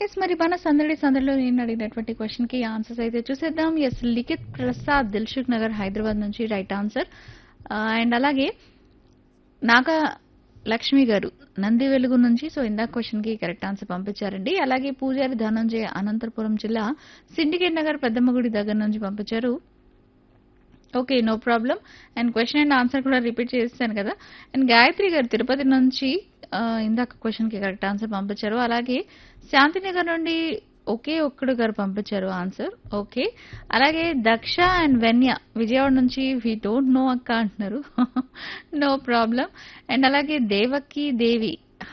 yes మరి మన సందడి సందడిలో నేను అడిగినటువంటి క్వశ్చన్ కి ఆన్సర్స్ అయితే చూసేద్దాం ఎస్ లిఖిత్ ప్రసాద్ దిల్షుక్ నగర్ హైదరాబాద్ నుంచి రైట్ ఆన్సర్ అండ్ అలాగే నాగా లక్ష్మి గారు నంది వెలుగు నుంచి సో ఇందాక క్వశ్చన్ కి కరెక్ట్ ఆన్సర్ పంపించారండి అలాగే పూజారి ధనంజయ అనంతపురం జిల్లా సిండికేట్ నగర్ పెద్దమ్మగుడి దగ్గర నుంచి పంపించారు okay no problem and question and answer కూడా రిపీట్ చేస్తాను కదా అండ్ గాయత్రి గారు తిరుపతి నుంచి ఆ, ఇందాక క్వశ్చన్ కి కరెక్ట్ ఆన్సర్ పంపించారు అలాగే శాంతినగర్ నుండి ఒకే ఒక్కడు గారు పంపించారు ఆన్సర్ ఓకే అలాగే దక్ష అండ్ వెన్య విజయవాడ నుంచి వి డోంట్ నో అక్క అంటున్నారు నో ప్రాబ్లం అండ్ అలాగే దేవకి దేవి